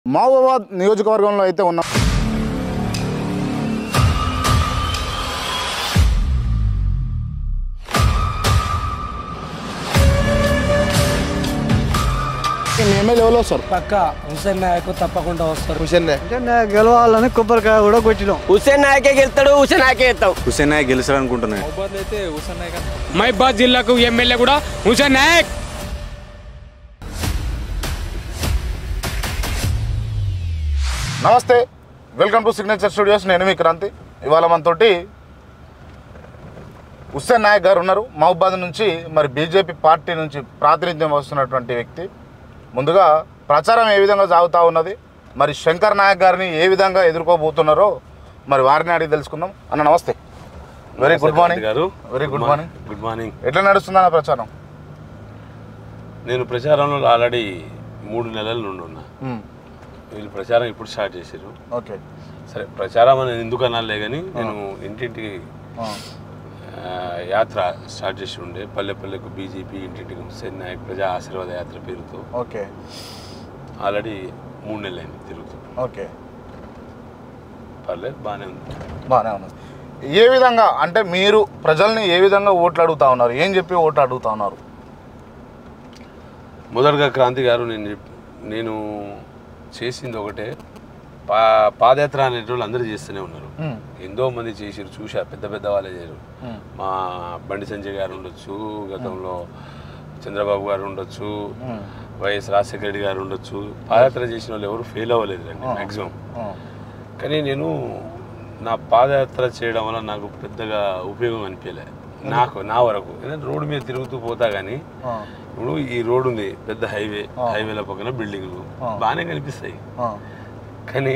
మహబూబాబాద్ నియోజకవర్గంలో అయితే ఉన్నాం మీ ఎమ్మెల్యే ఎవరు వస్తారు పక్క హుసేన్ నాయక్ తప్పకుండా వస్తారు అంటే నేను గెలవాలని కొబ్బరికాయ కూడా కొట్టినాం హుసేన్ నాయకే గెలుస్తాడు హుసేన్ నాయకే గెలుస్తాం హుసేన్ నాయక్ గెలుస్తారనుకుంటున్నాను మహిబాద్ జిల్లాకు ఎమ్మెల్యే కూడా హుసేన్ నాయక్ నమస్తే వెల్కమ్ టు సిగ్నేచర్ స్టూడియోస్ నేను మీ క్రాంతి ఇవాళ మనతోటి హుస్సేన్ నాయక్ గారు ఉన్నారు మహబాద్ నుంచి మరి బీజేపీ పార్టీ నుంచి ప్రాతినిధ్యం వస్తున్నటువంటి వ్యక్తి ముందుగా ప్రచారం ఏ విధంగా సాగుతూ ఉన్నది మరి శంకర్ నాయక్ గారిని ఏ విధంగా ఎదుర్కోబోతున్నారో మరి వారిని అడిగి తెలుసుకుందాం అన్న నమస్తే వెరీ గుడ్ మార్నింగ్ గారు very good morning good morning ఎట్లా నడుస్తుందన్న ప్రచారం నేను ప్రచారంలో ఆల్రెడీ మూడు నెలల నుండి ఉన్నా వీళ్ళు ప్రచారం ఇప్పుడు స్టార్ట్ చేశారు ఓకే సరే ప్రచారం అనేది ఎందుకు అనాలే కానీ నేను ఇంటింటికి ఆ, యాత్ర స్టార్ట్ చేసి ఉండే పల్లె పల్లెకు బీజేపీ ఇంటింటికి హుస్సేన్ నాయక్ ప్రజా ఆశీర్వాద యాత్ర పేరుతో ఓకే ఆల్రెడీ మూడు నెలలు అయింది తిరుగుతూ ఓకే పర్లేదు బాగానే ఉంది బాగానే ఉన్నది ఏ విధంగా అంటే మీరు ప్రజల్ని ఏ విధంగా ఓట్లు అడుగుతా ఉన్నారు ఏం చెప్పి ఓట్లు అడుగుతా ఉన్నారు మొదటగా క్రాంతి గారు నేను చెప్- నేను చేసింది ఒకటే పా పాదయాత్ర అనేటోళ్ళు అందరూ చేస్తూనే ఉన్నారు మ్మ్. ఎంతో మంది చేసిరు చూసా పెద్ద పెద్ద వాళ్ళే చేశారు మ్మ్. మా బండి సంజయ్ గారు ఉండొచ్చు గతంలో చంద్రబాబు గారు ఉండొచ్చు మ్మ్. వైఎస్ రాజశేఖర రెడ్డి గారు ఉండొచ్చు పాదయాత్ర చేసిన వాళ్ళు ఎవరు ఫెయిల్ అవ్వలేదు అండి మ్యాక్సిమం ఆ, కానీ నేను నా పాదయాత్ర చేయడం వల్ల నాకు పెద్దగా ఉపయోగం అనిపించలే నాకు నా వరకు ఎందుకంటే రోడ్డు మీద తిరుగుతూ పోతా కానీ ఆ, ఇప్పుడు ఈ రోడ్ ఉంది పెద్ద హైవే హైవేల పక్కన బిల్డింగ్లు బాగానే కనిపిస్తాయి ఆ, కానీ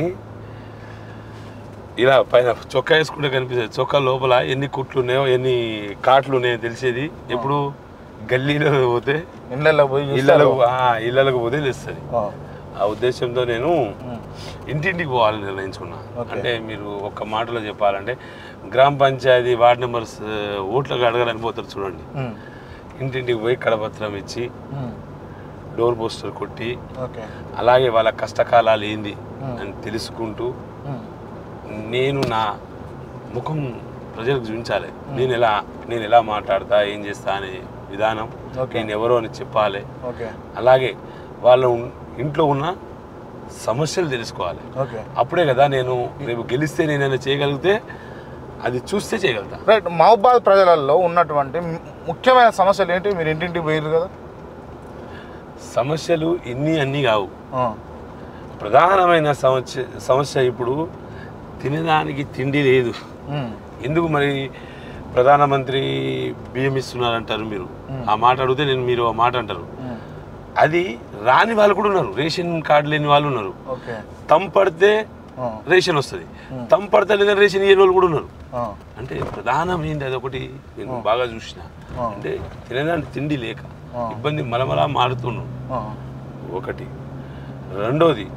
ఇలా పైన చొక్కా వేసుకుంటే కనిపిస్తుంది చొక్కా లోపల ఎన్ని కుట్లు ఉన్నాయో ఎన్ని కాట్లు ఉన్నాయో తెలిసేది ఎప్పుడు గల్లీలో పోతే ఇండ్లల్లో పోయి చూస్తారు. ఇళ్ళలకు ఆ, ఇళ్ళలకు పోతే తెలుస్తుంది ఆ, ఆ ఉద్దేశంతో నేను ఇంటింటికి పోవాలని నిర్ణయించుకున్నా అంటే మీరు ఒక్క మాటలో చెప్పాలంటే గ్రామ పంచాయతీ వార్డు నెంబర్స్ ఓట్లకు అడగాలని పోతారు చూడండి మ్మ్. ఇంటింటికి పోయి కడపత్రం ఇచ్చి మ్మ్. డోర్ పోస్టర్ కొట్టి ఓకే అలాగే వాళ్ళ కష్టకాలాలు ఏంది అని తెలుసుకుంటూ మ్మ్. నేను నా ముఖం ప్రజలకు చూపించాలి నేను ఎలా నేను ఎలా మాట్లాడతా ఏం చేస్తా అనే విధానం ఓకే. నేను ఎవరో అని చెప్పాలి ఓకే అలాగే వాళ్ళ ఉన్- ఇంట్లో ఉన్న సమస్యలు తెలుసుకోవాలి ఓకే అప్పుడే కదా నేను రేపు గెలిస్తే నేనైనా చేయగలిగితే అది చూస్తే చేయగలుగుతా రైట్ మహబాద్ ప్రజలలో ఉన్నటువంటి ము- ముఖ్యమైన సమస్యలు ఏంటి మీరు ఇంటింటికి పోయారు కదా సమస్యలు ఇన్ని అన్నీ కావు ఆ, ప్రధానమైన సమస్య సమస్య ఇప్పుడు తినడానికి తిండి లేదు మ్మ్. ఎందుకు మరి ప్రధానమంత్రి బియ్యం ఇస్తున్నారంటారు మీరు ఆ మాట అడిగితే నేను మీరు ఆ మాట అంటారు మ్మ్. అది రాని వాళ్ళు కూడా ఉన్నారు రేషన్ కార్డు లేని వాళ్ళు ఉన్నారు ఓకే తంపడితే ఆ, రేషన్ వస్తుంది తంపడితే లేదని రేషన్ ఇయ్యని వాళ్ళు కూడా ఉన్నారు ఆ, అంటే ప్రధానమైంది అదొకటి నేను బాగా చూసిన అంటే తినడానికి తిండి లేక ఇబ్బంది మలమలా మారుతున్నాం ఆ, ఒకటి రెండోది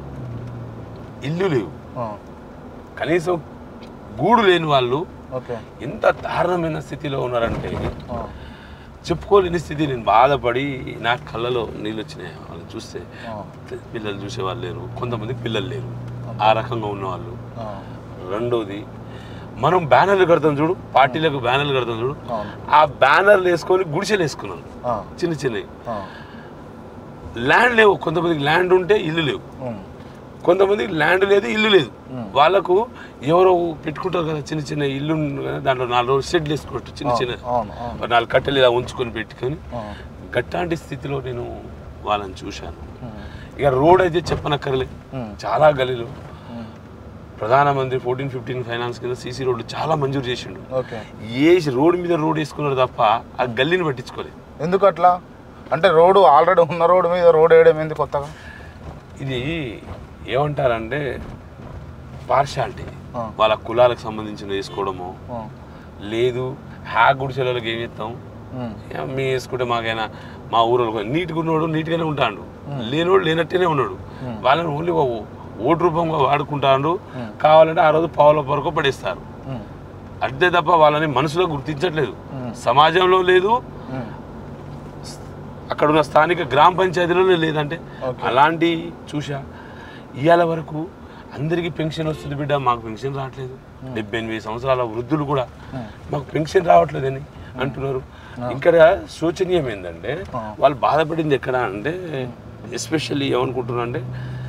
ఇల్లు లేవు ఆ, కనీసం గూడు లేని వాళ్ళు ఓకే ఎంత దారుణమైన స్థితిలో ఉన్నారంటే ఆ, చెప్పుకోలేని స్థితి నేను బాధపడి నా కళ్ళలో నీళ్ళు వచ్చినాయి వాళ్ళని చూస్తే ఆ, పిల్లలు చూసే వాళ్ళు లేరు కొంతమంది పిల్లలు లేరు ఆ రకంగా ఉన్నవాళ్ళు ఆ, రెండోది మనం బ్యానర్లు కడతాం చూడు పార్టీలకు బ్యానర్లు కడతాం చూడు అవును. ఆ బ్యానర్లు వేసుకొని గుడిసెలు వేసుకున్నారు ఆ, చిన్న చిన్నవి ఆ, ల్యాండ్ లేవు కొంతమందికి ల్యాండ్ ఉంటే ఇల్లు లేవు మ్మ్. కొంతమందికి ల్యాండ్ లేదు ఇల్లు లేదు వాళ్ళకు ఎవరో పెట్టుకుంటారు కదా చిన్న చిన్న ఇల్లు ఉంది కదా, దాంట్లో నాలుగు రోజులు షెడ్లు వేసుకోవచ్చు చిన్న చిన్న అవును అవును ఒక నాలుగు కట్టెలు ఇలా ఉంచుకొని పెట్టుకొని ఆ, గట్టాంటి స్థితిలో నేను వాళ్ళని చూశాను మ్మ్. ఇక రోడ్ అయితే చెప్పనక్కర్లే మ్మ్. చాలా గలీలు మ్మ్. ప్రధానమంత్రి ఫోర్టీన్ ఫిఫ్టీన్ ఫైనాన్స్ కింద సీసీ రోడ్లు చాలా మంజూరు చేసిండు ఓకే ఏ రోడ్డు మీద రోడ్ వేసుకున్నారు తప్ప ఆ గల్లీని పట్టించుకోలేదు ఎందుకు అట్లా అంటే రోడ్డు ఆల్రెడీ ఉన్న రోడ్డు మీద రోడ్ వేయడం ఏంది కొత్తగా ఇది ఏమంటారంటే పార్షాలిటీ ఆ. వాళ్ళ కులాలకు సంబంధించిన వేసుకోవడము ఆ, లేదు హ్యా గుడిసెలకు ఏమి ఇస్తాం మ్మ్. ఏ, మీ వేసుకుంటే మాకైనా మా ఊళ్ళో నీట్గా ఉన్నోడు నీట్గానే ఉంటాడు లేనోడు లేనట్టేనే ఉన్నాడు వాళ్ళని ఓన్లీ ఓటు రూపంగా వాడుకుంటాడు కావాలంటే ఆ రోజు పావుల వరకు పడేస్తారు మ్మ్. అంతే తప్ప వాళ్ళని మనసులో గుర్తించట్లేదు సమాజంలో లేదు మ్మ్. అక్కడ ఉన్న స్థానిక గ్రామ పంచాయతీలలో లేదంటే అలాంటి చూసా ఇవాళ వరకు అందరికీ పెన్షన్ వస్తుంది బిడ్డ మాకు పెన్షన్ రావట్లేదు డెబ్బై ఎనిమిది సంవత్సరాల వృద్ధులు కూడా మాకు పెన్షన్ రావట్లేదని అంటున్నారు ఇక్కడ శోచనీయం ఏంటంటే వాళ్ళు బాధపడింది ఎక్కడ అంటే ఎస్పెషల్లీ ఏమనుకుంటున్నారు అంటే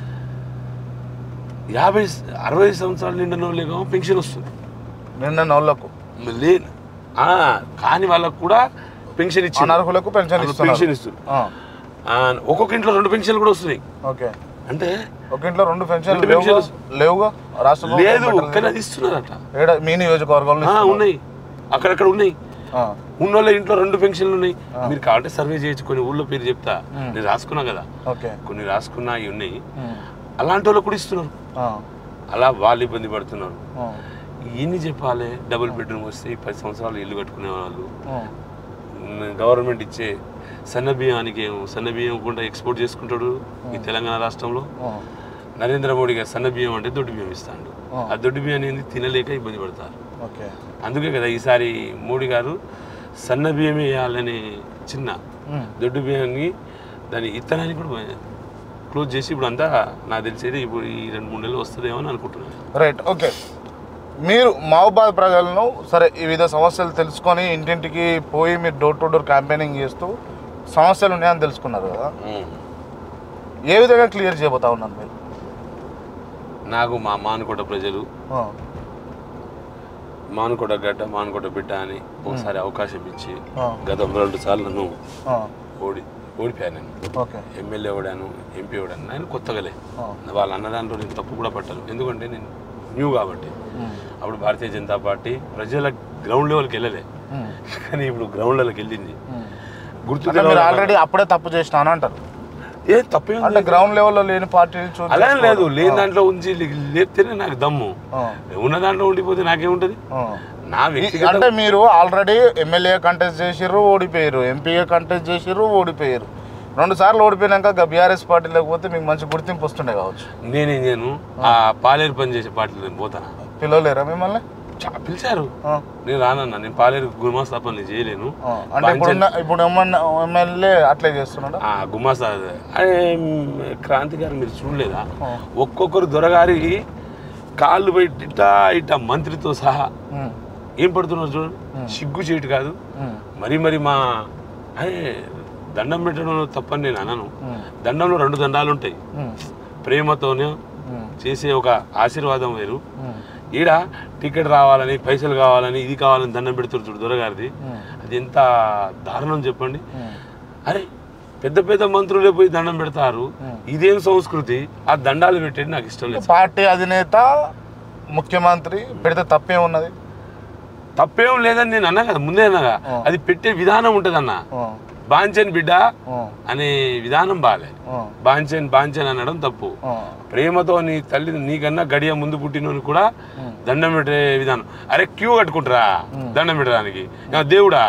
యాభై అరవై సంవత్సరాలు నిండిన వాళ్ళేమో పెన్షన్ వస్తుంది నిన్న నోళ్లకు లే ఆ, కాని వాళ్ళకు కూడా పెన్షన్ ఇచ్చి అనర్హులకు పెన్షన్ ఇస్తున్నారు. పెన్షన్ ఇస్తున్నారు ఆ, ఒక్కొక్క ఇంట్లో రెండు పెన్షన్లు కూడా వస్తున్నాయి ఓకే అంటే ఒక ఇంట్లో రెండు పెన్షన్లు రెండు లేవుగా పెన్షన్లు. లేవుగా రాష్ట్ర ప్రభుత్వం లేదు పెట్టలేదు. కానీ అది ఇస్తున్నారట ఏడ మీ నియోజకవర్గంలో ఆ, ఇస్తున్నారు. ఉన్నాయి అక్కడక్కడ ఉన్నాయి ఆ, ఉన్నోళ్ళ ఇంట్లో రెండు పెన్షన్లు ఉన్నాయి మీరు కావాలంటే సర్వే చేయొచ్చు కొన్ని ఊళ్ళో పేరు చెప్తా నేను రాసుకున్నా కదా ఓకే కొన్ని రాసుకున్నా అవి ఉన్నాయి ఉమ్, అలాంటి వాళ్ళకు కూడా ఇస్తున్నారు ఆ, అలా వాళ్ళు ఇబ్బంది పడుతున్నారు ఆ, ఎన్ని చెప్పాలి డబుల్ బెడ్రూమ్ వస్తే ఈ పది సంవత్సరాలు ఇల్లు కట్టుకునే వాళ్ళు ఆ, గవర్నమెంట్ ఇచ్చే సన్న బియ్యానికి ఏమో సన్న బియ్యం కూడా ఎక్స్పోర్ట్ చేసుకుంటాడు ఈ తెలంగాణ రాష్ట్రంలో ఆ, నరేంద్ర మోడీ గారు సన్న బియ్యం అంటే దొడ్డు బియ్యం ఇస్తాడు ఆ దొడ్డు బియ్యం అనేది తినలేక ఇబ్బంది పడతారు ఓకే అందుకే కదా ఈసారి మోడీ గారు సన్న బియ్యమే వేయాలని చిన్న ఉమ్, దొడ్డు బియ్యాన్ని దాని ఇత్తనాన్ని కూడా క్లోజ్ చేసి ఇప్పుడు అంతా నాకు తెలిసేది ఇప్పుడు ఈ రెండు మూడు నెలలు వస్తుందేమో అని అనుకుంటున్నాను రైట్ ఓకే మీరు మహబాద్ ప్రజలను సరే వివిధ సమస్యలు తెలుసుకొని ఇంటింటికి పోయి మీరు డోర్ టు డోర్ క్యాంపెయినింగ్ చేస్తూ సమస్యలు ఉన్నాయని తెలుసుకున్నారు కదా ఏ విధంగా క్లియర్ చేయబోతా ఉన్నారు మీరు నాకు మా మానుకోట ప్రజలు ఆ, మానుకోట గడ్డ మానుకోట బిడ్డ అని ఒకసారి అవకాశం ఇచ్చి ఆ, గత రెండు సార్లు నన్ను ఆ, ఓడి ఓడిపోయాను నేను ఓకే ఎమ్మెల్యే ఓడాను ఎంపీ ఓడాను నేను కొత్తగలే ఆ, వాళ్ళ అన్నదాంట్లో నేను తప్పు కూడా పట్టాను ఎందుకంటే నేను న్యూ కాబట్టి ఉమ్, అప్పుడు భారతీయ జనతా పార్టీ ప్రజల గ్రౌండ్ లెవెల్కి వెళ్ళలే ఉమ్, కానీ ఇప్పుడు గ్రౌండ్ లెవెల్కి వెళ్ళింది ఉమ్. గుర్తు అంటే మీరు ఆల్రెడీ అప్పుడే తప్పు చేసినాను అంటారు ఏ తప్పే అంటే గ్రౌండ్ లెవెల్లో లేని పార్టీని చూసి అలా ఏం లేదు లేని దాంట్లో ఉంచి లే- లేస్తేనే నాకు దమ్ము ఆ, ఉన్న దాంట్లో ఉండిపోతే నాకేముంటుంది ఆ. నా ఈ- వ్యక్తిగత అంటే మీరు ఆల్రెడీ ఎమ్మెల్యే కంటెస్ట్ చేసిర్రు ఓడిపోయారు ఎంపీఏ కంటెస్ట్ చేసిర్రు ఓడిపోయారు రెండు సార్లు ఓడిపోయినాక బీఆర్ఎస్ పార్టీ లేకపోతే మీకు మంచి గుర్తింపు వస్తుండే కావచ్చు నేనేం చేయను ఆ పాలేరు పని చేసే పార్టీలో నేను పోతాను పిలవలేరా మిమ్మల్ని చా పిలిచారు ఆ, నేను రానన్నా నేను పాలేరు గుమాస్తా పనులు చేయలేను ఆ. అంటే ఇప్పుడు ఉన్న- ఇప్పుడు ఏమన్నా ఎమ్మెల్యే అట్లే చేస్తున్నాడా ఆ గుమాస్తా అదే క్రాంతి గారు మీరు చూడలేదా ఒక్కొక్కరు దొరగారి కాళ్ళు పెట్టి ఇట్టా ఇట్టా మంత్రితో సహా ఉమ్, ఏం పడుతున్నారు చూడండి సిగ్గు చేయటు కాదు ఉమ్, మరి మరి మా అదే దండం పెట్టడం తప్పని నేను అనను ఉమ్, దండంలో రెండు దండాలు ఉంటాయి ఉమ్, ప్రేమతోనే ఉమ్, చేసే ఒక ఆశీర్వాదం వేరు ఉమ్, ఈడ టికెట్ రావాలని పైసలు కావాలని ఇది కావాలని దండం పెడుతున్నారు చూడు దొరగారిది ఉమ్, అది ఎంత దారుణం చెప్పండి ఉమ్. అరే పెద్ద పెద్ద మంత్రులే పోయి దండం పెడతారు ఇదేం సంస్కృతి ఆ దండాలు పెట్టేది నాకు ఇష్టం లేదు పార్టీ అధినేత ముఖ్యమంత్రి పెడితే తప్పే ఉన్నది తప్పేం లేదని నేను అన్నా కదా ముందే అన్నా కదా. అది పెట్టే విధానం ఉంటుంది అన్న ఆ, బాంచన్ బిడ్డ ఆ, అనే విధానం బాలే ఆ, బాంచన్ బాంచన్ అనడం తప్పు ఆ. ప్రేమతో నీ తల్లి నీకన్నా గడియ ముందు పుట్టినోని కూడా దండం పెట్టే విధానం అరే క్యూ కట్టుకుంటారా దండం పెట్టడానికి ఏమన్నా దేవుడా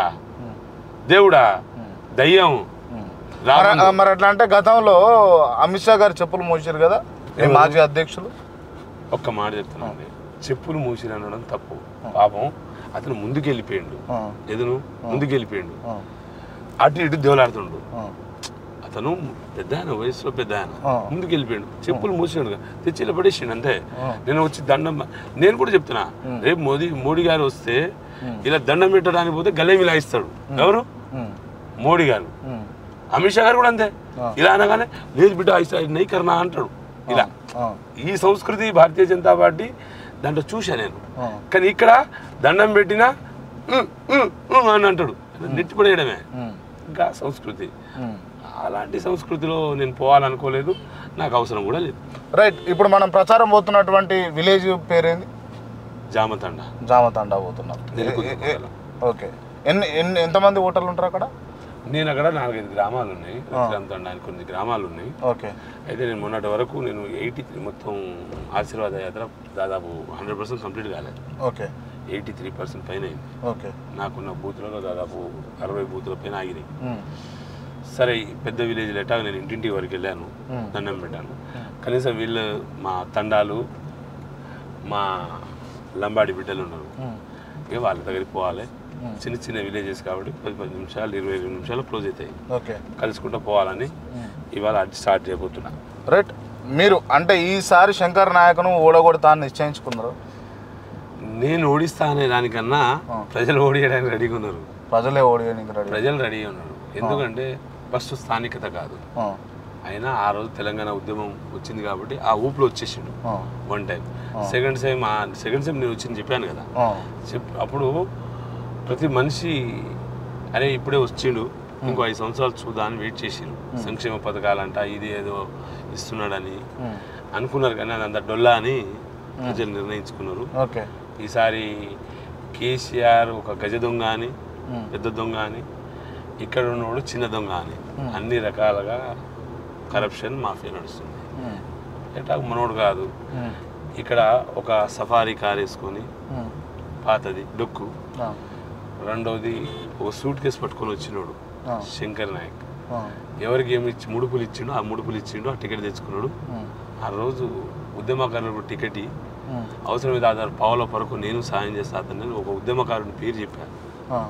దేవుడా దయ్యం మరి రావణుడు. మరి అట్లా అంటే గతంలో అమిత్ షా గారు చెప్పులు మోసారు కదా ఈ మాజీ అధ్యక్షులు ఒక్క మాట చెప్తున్నాను చెప్పులు మూసిరు అనడం తప్పు పాపం అతను ముందుకు వెళ్ళిపోయిండు ఆ, ఎదును ముందుకు వెళ్ళిపోయిండు ఆ, అటు ఇటు దేవులాడుతుండు ఆ, అతను పెద్ద ఆయన వయసులో పెద్ద ఆయన ఆ. ముందుకు వెళ్ళిపోయాడు చెప్పులు మూసినాడు తెచ్చి ఇలా పడేసిండు అంతే నేను వచ్చి దండం నేను కూడా చెప్తున్నా రేపు మోదీ మోడీ గారు వస్తే ఇలా దండం పెట్టడానికి పోతే గల్లే మిలాయిస్తాడు ఎవరు ఉమ్, మోడీ గారు ఉమ్, అమిత్ షా గారు కూడా అంతే ఇలా అనగానే లేదు బిడ్డ ఐసా నైకర్నా అంటాడు ఇలా ఆ, ఈ సంస్కృతి భారతీయ జనతా పార్టీ దాంట్లో చూసా నేను ఆ. కానీ ఇక్కడ దండం పెట్టినా "ఉమ్, ఉమ్, ఉమ్" అని అంటాడు నెట్టి పడేయడమే ఉమ్, ఇంకా సంస్కృతి ఉమ్. అలాంటి సంస్కృతిలో నేను పోవాలనుకోలేదు నాకు అవసరం కూడా లేదు రైట్ ఇప్పుడు మనం ప్రచారం పోతున్నటువంటి విలేజ్ పేరేంది జామతండ జామతండా పోతున్నాం నెలకొండ ఏ- ఏ- ఓకే ఎన్ని ఎన్ని ఎంతమంది ఓటర్లు ఉంటారు అక్కడ నేను అక్కడ నాలుగైదు గ్రామాలు ఉన్నాయి తండ అని కొన్ని గ్రామాలు ఉన్నాయి ఓకే అయితే నేను మొన్నటి వరకు నేను ఎయిటీ త్రీ మొత్తం ఆశీర్వాద యాత్ర దాదాపు హండ్రెడ్ పర్సెంట్ కంప్లీట్ కాలేదు ఓకే ఎయిటీ త్రీ పర్సెంట్ పైన అయింది ఓకే నాకున్న బూత్లలో దాదాపు అరవై బూతుల పైన ఆగినాయి ఉమ్, సరే ఈ పెద్ద విలేజ్ ఎట్టాగ నేను ఇంటింటి వరకు వెళ్ళాను దండం పెట్టాను కనీసం వీళ్ళు మా తండాలు మా లంబాడి బిడ్డలు ఉన్నారు ఉమ్, ఇక వాళ్ళ దగ్గరికి పోవాలి చిన్న చిన్న విలేజెస్ కాబట్టి పది పది నిమిషాలు ఇరవై ఇరవై నిమిషాలు క్లోజ్ అవుతాయి ఓకే కలుసుకుంటూ పోవాలని ఇవాళ అది స్టార్ట్ చేయబోతున్నా రైట్ మీరు అంటే ఈసారి శంకర్ నాయకును ఓడగొడతా అని నిశ్చయించుకున్నారు నేను ఓడిస్తా అనే దానికన్నా ప్రజలు ఓడియడానికి రెడీగా ఉన్నారు ప్రజలే ఓడియడానికి రెడీ ప్రజలు రెడీగా ఉన్నారు ఎందుకంటే ఫస్ట్ స్థానికత కాదు ఆ, అయినా ఆ రోజు తెలంగాణ ఉద్యమం వచ్చింది కాబట్టి ఆ ఊపులో వచ్చేసిండు ఆ, one time second time second time నేను వచ్చింది చెప్పాను కదా ఆ, చెప్ అప్పుడు ప్రతి మనిషి అరే ఇప్పుడే వచ్చిండు ఇంకో ఐదు సంవత్సరాలు చూద్దాం అని వెయిట్ చేసిరు సంక్షేమ పథకాలంట ఇది ఏదో ఇస్తున్నాడని ఉమ్, అనుకున్నారు కానీ అది అంత డొల్లా అని ప్రజలు నిర్ణయించుకున్నారు ఓకే ఈసారి కేసీఆర్ ఒక గజ దొంగ అని ఉమ్, పెద్ద దొంగ అని ఇక్కడ ఉన్నవాడు చిన్న దొంగ అని అన్ని రకాలుగా కరప్షన్ మాఫియా నడుస్తుంది ఉమ్, ఎట్లా మనోడు కాదు ఉమ్, ఇక్కడ ఒక సఫారీ కార్ వేసుకొని ఉమ్, పాతది డొక్కు ఆ, రెండవది ఒక సూట్ కేసు పట్టుకొని వచ్చినోడు ఆ. శంకర్ నాయక్ ఆ, ఎవరికి ఏమి ఇచ్చి ముడుపులు ఇచ్చిండో ఆ ముడుపులు ఇచ్చిండో ఆ టికెట్ తెచ్చుకున్నాడు ఉమ్, ఆ రోజు ఉద్యమకారులకు టికెట్ ఇ- ఉమ్, అవసరమైతే ఆధార్ పావుల పరకు నేను సాయం చేస్తా అతను ఒక ఉద్యమకారుని పేరు చెప్పాను ఆ,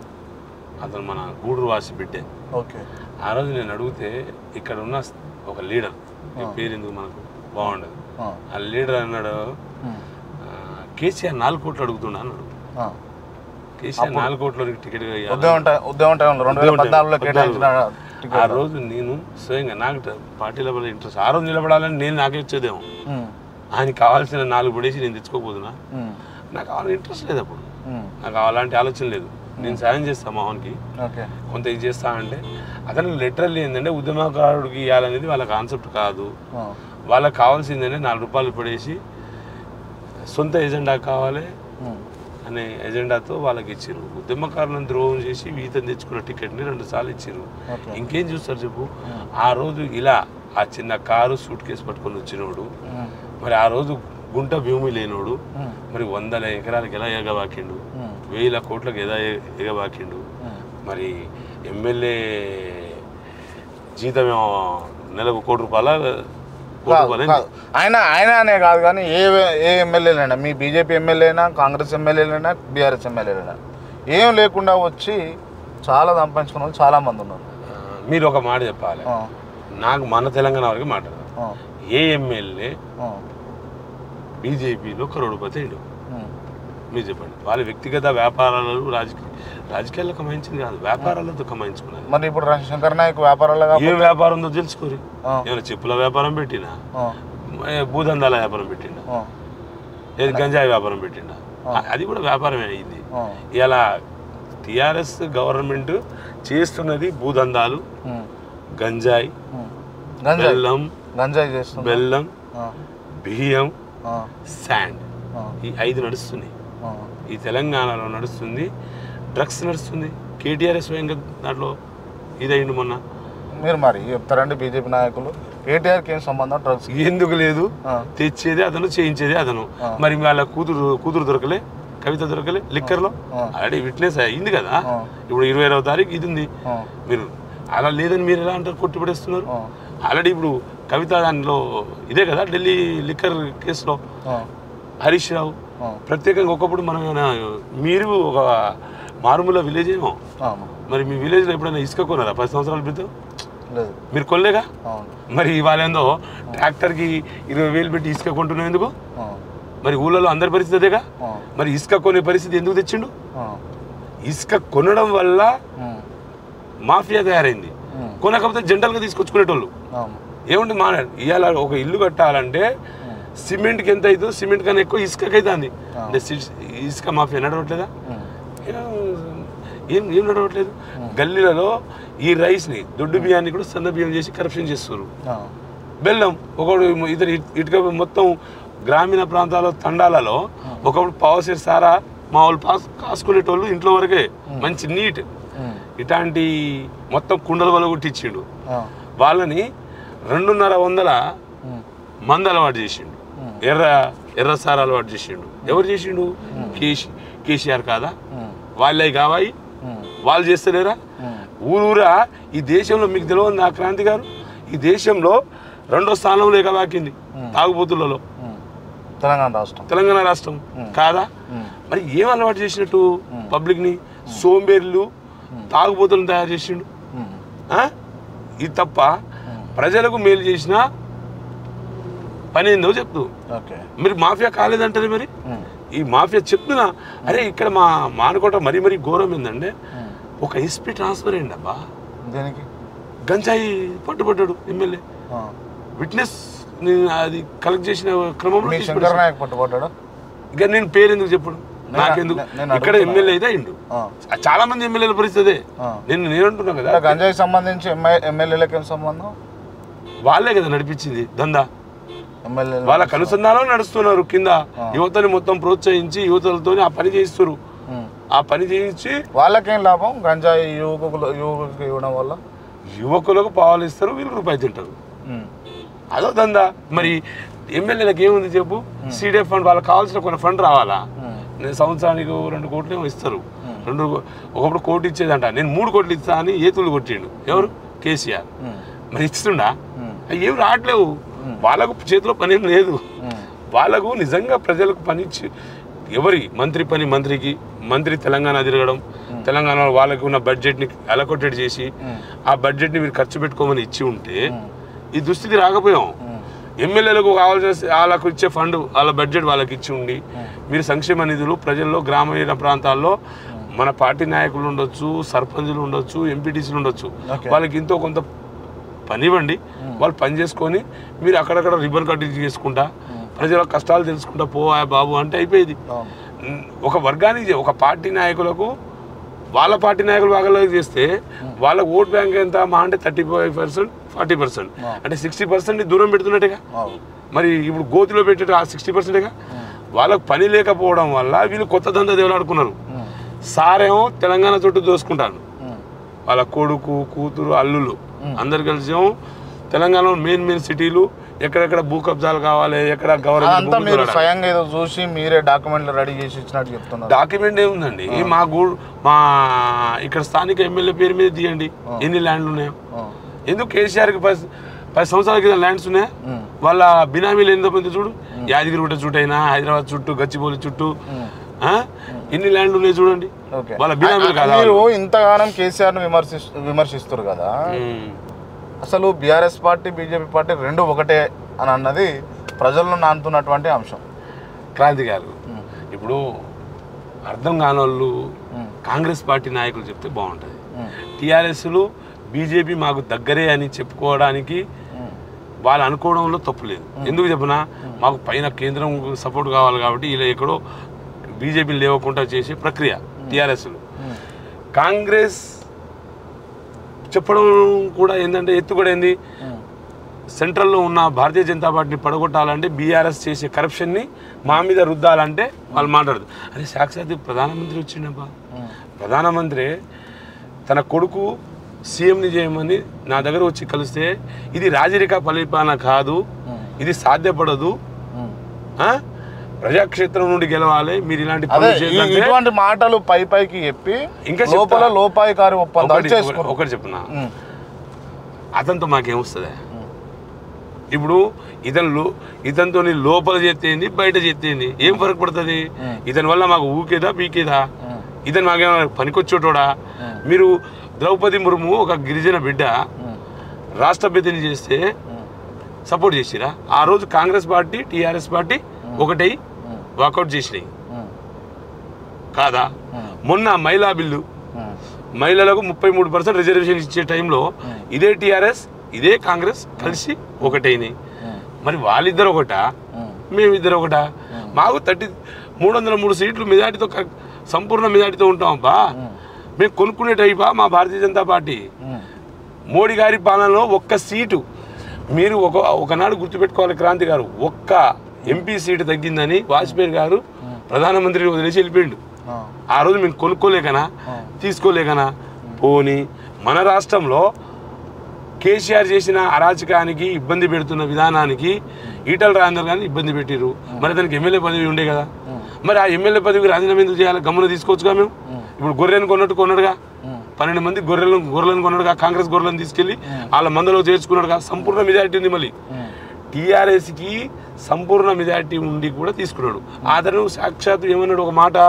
అతను మన గూడూరు వాసి బిడ్డే ఓకే ఆ రోజు నేను అడిగితే ఇక్కడ ఉన్న ఒక లీడర్ ఈ పేరు ఎందుకు మనకు బాగుండదు ఆ, ఆ లీడర్ అన్నాడు ఉమ్, ఆ, కేసీఆర్ నాలుగు కోట్లు అడుగుతున్నా అన్నాడు ఆ. కేసీఆర్ నాలుగు కోట్లకి టికెట్ ఇవ్వాలి. ఉద్యమం టైం ఉద్యమం టైంలో రెండు వేల ఉద్యమం టైం, పద్నాలుగులో కేటాయించిన ఆ టికెట్ రోజు నేను స్వయంగా నాకు ట- పార్టీల వల్ల ఇంట్రెస్ట్ ఆ రోజు నిలబడాలని నేను నాకే వచ్చేదేమో ఉమ్, ఆయనకి కావాల్సిన నాలుగు పడేసి నేను తెచ్చుకోకపోతున్నా ఉమ్, నాకు కావాలని ఇంట్రెస్ట్ లేదు అప్పుడు ఉమ్, నాకు అలాంటి ఆలోచన లేదు నేను సాయం చేస్తాను మోహన్కి ఓకే కొంత ఇది చేస్తా అంటే అతను లిటరల్లీ ఏంటంటే ఉద్యమకారుడికి ఇవ్వాలనేది వాళ్ళ కాన్సెప్ట్ కాదు ఆ, వాళ్ళకి కావాల్సిందంటే నాలుగు రూపాయలు పడేసి సొంత ఎజెండా కావాలి ఉమ్, అనే ఎజెండాతో వాళ్ళకి ఇచ్చారు ఉద్యమకారులను ద్రోహం చేసి ఈతను తెచ్చుకున్న టికెట్ని రెండు సార్లు ఇచ్చారు ఓకే. ఇంకేం చూస్తారు చెప్పు ఆ రోజు ఇలా ఆ చిన్న కారు సూట్ కేసు పట్టుకొని వచ్చినోడు ఉమ్, మరి ఆ రోజు గుంట భూమి లేనోడు ఉమ్, మరి వందల ఎకరాలకు ఎలా ఎగబాకిండు ఉమ్, వేల కోట్లకు ఎలా ఎ- ఎగబాకిండు ఉమ్, మరి ఎమ్మెల్యే జీతం ఏమో నెలకు కోటి రూపాయల కోటి కాదు, రూపాయలు కాదు. ఆయన ఆయన అనే కాదు కానీ ఏ ఏ ఎమ్మెల్యేలైనా మీ బీజేపీ ఎమ్మెల్యేనా కాంగ్రెస్ ఎమ్మెల్యేలైనా బీఆర్ఎస్ ఎమ్మెల్యేలైనా ఏం లేకుండా వచ్చి చాలా సంపాదించుకున్న వాళ్ళు చాలా మంది ఉన్నారు మీరు ఒక మాట చెప్పాలి ఆ, నాకు మన తెలంగాణ వరకు మాట్లాడదాం ఆ, ఏ ఎమ్మెల్యే ఆ, బీజేపీలో కరోడుపతి అయ్యాడు ఉమ్, మీరు చెప్పండి వాళ్ళ వ్యక్తిగత వ్యాపారాలు రాజకీయ రాజకీయాల్లో కమాయించింది కాదు వ్యాపారాలతో కమాయించుకున్నది మరి ఇప్పుడు రా- శంకర్ నాయక్ వ్యాపారాలుగా ఏ వ్యాపారం ఉందో తెలుసుకోరు ఆ. ఏమైనా చెప్పుల వ్యాపారం పెట్టినా ఆ, ఏ భూదందాల వ్యాపారం పెట్టిండా ఆ, ఏది గంజాయి వ్యాపారం పెట్టిండా అది కూడా వ్యాపారమే అయింది ఆ, ఇలా టిఆర్ఎస్ గవర్నమెంట్ చేస్తున్నది భూదందాలు ఉమ్, గంజాయి ఉమ్. గంజాయి బెల్లం గంజాయి చేస్తుంది బెల్లం ఆ, బియ్యం ఆ, శాండ్ ఆ, ఈ ఐదు నడుస్తున్నాయి ఆ, ఈ తెలంగాణలో నడుస్తుంది డ్రగ్స్ నడుస్తుంది కేటీఆర్ స్వయంగా దాంట్లో ఇదైండు మొన్న మీరు మరి చెప్తారండి బీజేపీ నాయకులు కేటీఆర్కి ఏం సంబంధం డ్రగ్స్ ఎందుకు లేదు ఆ. తెచ్చేది అతను చేయించేది అతను ఆ. మరి వాళ్ళ కూతురు కూతురు దొరకలే కవిత దొరకలే లిక్కర్లో ఆ. ఆల్రెడీ విట్నెస్ అయింది కదా ఆ. ఇప్పుడు ఇరవై ఇరవై తారీఖు ఇది ఉంది ఆ, మీరు అలా లేదని మీరు ఎలా అంటారు కొట్టిపడేస్తున్నారు ఆ, ఆల్రెడీ ఇప్పుడు కవిత దానిలో ఇదే కదా ఢిల్లీ లిక్కర్ కేసులో ఆ, హరీష్ రావు ఆ, ప్రత్యేకంగా ఒకప్పుడు మనం ఏమైనా మీరు ఒక మారుమూల విలేజ్ ఏమో ఆ, మరి మీ విలేజ్లో ఎప్పుడైనా ఇసుక కొన్నారా పది సంవత్సరాల క్రితం లేదు మీరు కొనలేగా అవును మరి ఇవాళ ఏందో ట్రాక్టర్కి ఇరవై వేలు పెట్టి ఇసుక కొంటున్నావు ఎందుకు ఆ, మరి ఊళ్ళలో అందరి పరిస్థితి అదేగా ఆ, మరి ఇసుక కొనే పరిస్థితి ఎందుకు తెచ్చిండు ఆ, ఇసుక కొనడం వల్ల ఉమ్, మాఫియా తయారైంది ఉమ్, కొనకపోతే జనరల్గా తీసుకొచ్చుకునేటోళ్ళు అవును ఏముంది మా ఇవాళ ఒక ఇల్లు కట్టాలంటే సిమెంట్కి ఎంత అవుతుందో సిమెంట్ కన్నా ఎక్కువ ఇసుకకి అవుతుంది అంటే సి- ఇసుక మాఫియా నడవట్లేదా ఉమ్, ఏం ఏం నడవట్లేదు గల్లీలలో ఈ రైస్ని దొడ్డు బియ్యాన్ని కూడా సన్న బియ్యం చేసి కరప్షన్ చేస్తున్నారు ఆ, బెల్లం ఒకడు ఇతను ఇట్- ఇటుక మొత్తం గ్రామీణ ప్రాంతాల్లో తండాలలో ఒకప్పుడు పావుసేరు సారా మా వాళ్ళు పాస్ కాసుకునేటోళ్ళు ఇంట్లో వరకే మంచి నీట్ ఉమ్, ఇట్లాంటి మొత్తం కుండల వల్ల కొట్టించిండు ఆ, వాళ్ళని రెండున్నర వందల ఉమ్, మంది అలవాటు చేసిండు ఎర్ర ఎర్ర సారా అలవాటు చేసిండు ఎవరు చేసిండు కేసీ కేసీఆర్ కాదా ఉమ్, వాళ్ళే కావాయి ఉమ్, వాళ్ళు చేస్తలేరా ఉమ్, ఊరూరా ఈ దేశంలో మీకు తెలియదు నా క్రాంతి గారు ఈ దేశంలో రెండో స్థానంలో ఎగబాకింది తాగుబోతులలో ఉమ్. తెలంగాణ రాష్ట్రం తెలంగాణ రాష్ట్రం కాదా ఉమ్, మరి ఏం అలవాటు చేసినట్టు పబ్లిక్ని సోంబేర్లు తాగుబోతులను తయారు చేసిండు ఉమ్, ఆ? ఇది తప్ప ప్రజలకు మేలు చేసిన పని ఏందో చెప్తూ ఓకే మరి మాఫియా కాలేదంటారు మరి ఉమ్. ఈ మాఫియా చెప్తున్నా అరే ఇక్కడ మా మానుకోట మరీ మరీ ఘోరం ఏందంటే ఒక ఎస్పీ ట్రాన్స్ఫర్ అయ్యింది అబ్బా దేనికి గంజాయి పట్టుబడ్డాడు ఎమ్మెల్యే ఆ. విట్నెస్ అది కలెక్ట్ చేసిన క్రమంలో మీ తీసుకొచ్చి- శంకర్ నాయక్ పట్టుబడ్డాడా ఇక నేను పేరు ఎందుకు చెప్పడు నేను- నాకెందుకు నేను- నేను ఇక్కడ అడుగుతున్నా. ఎమ్మెల్యే అయితే అయిండు ఆ. చాలా మంది ఎమ్మెల్యేల పరిస్థితి అదే. ఆ. నేను నేను అంటున్నా కదా అంటే గంజాయి సంబంధించి ఎమ్మె- ఎమ్మెల్యేలకు ఏం సంబంధం వాళ్ళే కదా నడిపించింది దందా ఎమ్మెల్యే వాళ్ళకి అనుసంధానం నడుస్తున్నారు కింద యువతని మొత్తం ప్రోత్సహించి యువతలతో ఆ పని చేయిస్తారు ఆ పని చేయించి వాళ్ళకేం లాభం గంజాయి యువకులు యువకులకు ఇవ్వడం వల్ల యువకులకు పాలు ఇస్తారు వీళ్ళు రూపాయి తింటారు ఉమ్. అదో దందా మరి ఎమ్మెల్యేలకు ఏముంది చెప్పు సీడీఎఫ్ ఫండ్ వాళ్ళకి కావాల్సిన కొన్ని ఫండ్ రావాలా నేను సంవత్సరానికి ఓ రెండు కోట్లు ఏమో ఇస్తారు రెండు ఒకప్పుడు కోటి ఇచ్చేదంట నేను మూడు కోట్లు ఇస్తా అని ఏతులు కొట్టిండు ఎవరు కేసీఆర్ మరి ఇస్తుండా అవి ఏం రావట్లేవు వాళ్ళకు చేతిలో పని ఏం లేదు వాళ్ళకు నిజంగా ప్రజలకు పని ఇచ్చి ఎవరి మంత్రి పని మంత్రికి మంత్రి తెలంగాణ తిరగడం తెలంగాణలో వాళ్ళకి ఉన్న బడ్జెట్ని అలకొటెడ్ చేసి ఆ బడ్జెట్ని మీరు ఖర్చు పెట్టుకోమని ఇచ్చి ఉంటే ఈ దుస్థితి రాకపోయాం ఎమ్మెల్యేలకు కావాల్సిన వాళ్ళకు ఇచ్చే ఫండ్ వాళ్ళ బడ్జెట్ వాళ్ళకి ఇచ్చి ఉండి మీరు సంక్షేమ నిధులు ప్రజల్లో గ్రామీణ ప్రాంతాల్లో మన పార్టీ నాయకులు ఉండొచ్చు సర్పంచులు ఉండొచ్చు ఎంపీటీసీలు ఉండొచ్చు Okay. వాళ్ళకి ఇంతో కొంత పని ఇవ్వండి వాళ్ళు పని చేసుకొని మీరు అక్కడక్కడ రిబ్బన్ కటింగ్ చేసుకుంటా ప్రజల కష్టాలు తెలుసుకుంటా పోవా బాబు అంటే అయిపోయేది అవును. ఉమ్, ఒక వర్గానికి ఒక పార్టీ నాయకులకు వాళ్ళ పార్టీ నాయకులు భాగాలకు చేస్తే వాళ్ళ ఓట్ బ్యాంక్ ఎంత మా అంటే thirty five percent forty percent అంటే సిక్స్టీ పర్సెంట్ దూరం పెడుతున్నట్టుగా అవును. మరి ఇప్పుడు గోతిలో పెట్టేట ఆ సిక్స్టీ పర్సెంట్గా వాళ్ళకు పని లేకపోవడం వల్ల వీళ్ళు కొత్త దందా దేవులాడుకున్నారు సారేమో తెలంగాణ చుట్టూ దోసుకుంటాను ఉమ్. వాళ్ళ కొడుకు కూతురు అల్లులు అందరు కలిసి ఏమో తెలంగాణలో మెయిన్ మెయిన్ సిటీలు ఎక్కడెక్కడ భూ కబ్జాలు కావాలి ఎక్కడ అదంతా మీరు గవర్నమెంట్ స్వయంగా ఏదో చూసి మీరే డాక్యుమెంట్లు రెడీ చేసి ఇచ్చినట్టు చెప్తున్నారు డాక్యుమెంట్ ఏముందండి మా గూ మా ఇక్కడ స్థానిక ఎమ్మెల్యే పేరు మీద తీయండి ఎన్ని ల్యాండ్లు ఉన్నాయో ఆ. ఎందుకు కేసీఆర్కి పది పది సంవత్సరాల కింద ల్యాండ్స్ ఉన్నాయా వాళ్ళ బినామీలు ఎంతో మంది చూడు యాదగిరిగుట్ట చుట్టూ అయినా హైదరాబాద్ చుట్టూ గచ్చిబౌలి చుట్టూ ఆ? ఎన్ని ల్యాండ్లు ఉన్నాయి చూడండి ఓకే వాళ్ళ బినామీలు కాదా మీరు ఇంతగానం కేసీఆర్ ను విమర్శి విమర్శిస్తారు కదా ఉమ్. అసలు బీఆర్ఎస్ పార్టీ బీజేపీ పార్టీ రెండు ఒకటే అని అన్నది ప్రజలను నానుతున్నటువంటి అంశం క్రాంతి గారు ఇప్పుడు అర్థం కాని వాళ్ళు కాంగ్రెస్ పార్టీ నాయకులు చెప్తే బాగుంటుంది టీఆర్ఎస్లు బీజేపీ మాకు దగ్గరే అని చెప్పుకోవడానికి వాళ్ళు అనుకోవడంలో తప్పు లేదు ఎందుకు చెప్పనా మాకు పైన కేంద్రం సపోర్ట్ కావాలి కాబట్టి ఇలా ఎక్కడో బీజేపీని లేవకుండా చేసే ప్రక్రియ టీఆర్ఎస్లు కాంగ్రెస్ చెప్పడం కూడా ఏంటంటే ఎత్తు కూడా ఏంది సెంట్రల్లో ఉన్న భారతీయ జనతా పార్టీని పడగొట్టాలంటే బీఆర్ఎస్ చేసే కరప్షన్ని మా మీద రుద్దాలంటే వాళ్ళు మాట్లాడదు అదే సాక్షాత్ ప్రధానమంత్రి వచ్చిండబ్బా ప్రధానమంత్రి తన కొడుకు సీఎంని చేయమని నా దగ్గర వచ్చి కలిస్తే ఇది రాజరిక పరిపాలన కాదు ఇది సాధ్యపడదు ఆ? ప్రజాక్షేత్రం నుండి గెలవాలి మీరు ఇలాంటి అదే పనులు ఈ- చేయాలంటే ఇటువంటి మాటలు పై పైకి చెప్పి ఇంకా లోపల చెప్తా. లోపాయికారి ఒప్పందాలు ఒకటి- చేసుకున్నారు ఒకటి చెప్తున్నా ఉమ్. అతనితో మాకేమొస్తుంది ఇప్పుడు ఇతను లో ఇతనితో లోపల చేస్తేంది బయట చేస్తేంది ఏం ఫరక్ పడుతుంది ఇతని వల్ల మాకు ఊకేదా పీకేదా ఇతను మాకేమైనా పనికొచ్చేటోడా మీరు ద్రౌపది ముర్ము ఒక గిరిజన బిడ్డ రాష్ట్రపతిని చేస్తే సపోర్ట్ చేసిరా ఆ రోజు కాంగ్రెస్ పార్టీ టీఆర్ఎస్ పార్టీ ఒకటై వాకౌట్ చేసినాయి కాదా మొన్న మహిళా బిల్లు మహిళలకు ముప్పై మూడు పర్సెంట్ రిజర్వేషన్ ఇచ్చే టైంలో ఇదే టీఆర్ఎస్ ఇదే కాంగ్రెస్ కలిసి ఒకటైనాయి మరి వాళ్ళిద్దరు ఒకటా మేమిద్దరు ఒకటా మాకు థర్టీ మూడు వందల మూడు సీట్లు మెజార్టీతో క- సంపూర్ణ మెజార్టీతో ఉంటాం అబ్బా మేము కొనుక్కునే టైపా మా భారతీయ జనతా పార్టీ మోడీ గారి పాలనలో ఒక్క సీటు మీరు ఒక ఒకనాడు గుర్తుపెట్టుకోవాలి క్రాంతి గారు ఒక్క ఎంపీ సీటు తగ్గిందని వాజ్పేయి గారు ప్రధానమంత్రిని వదిలేసి వెళ్ళిపోయిండు ఆ రోజు మేము కొనుక్కోలేకనా తీసుకోలేకనా పోని మన రాష్ట్రంలో కేసీఆర్ చేసిన అరాచకానికి ఇబ్బంది పెడుతున్న విధానానికి ఈటల రాజేందర్ గారిని ఇబ్బంది పెట్టిరు మరి అతనికి ఎమ్మెల్యే పదవి ఉండే కదా మరి ఆ ఎమ్మెల్యే పదవికి రాజీనామా ఎందుకు చేయాలి గమ్మున తీసుకోవచ్చుగా మేము ఇప్పుడు గొర్రెను కొన్నట్టు కొన్నాడుగా పన్నెండు మంది గొర్రెలను గొర్రెలను కొన్నాడుగా కాంగ్రెస్ గొర్రెలను తీసుకెళ్లి వాళ్ళ మందలో చేర్చుకున్నాడుగా సంపూర్ణ మెజారిటీ ఉంది మళ్ళీ టీఆర్ఎస్కి సంపూర్ణ మెజారిటీ ఉండి కూడా తీసుకున్నాడు అతను సాక్షాత్ ఏమన్నాడు ఒక మాట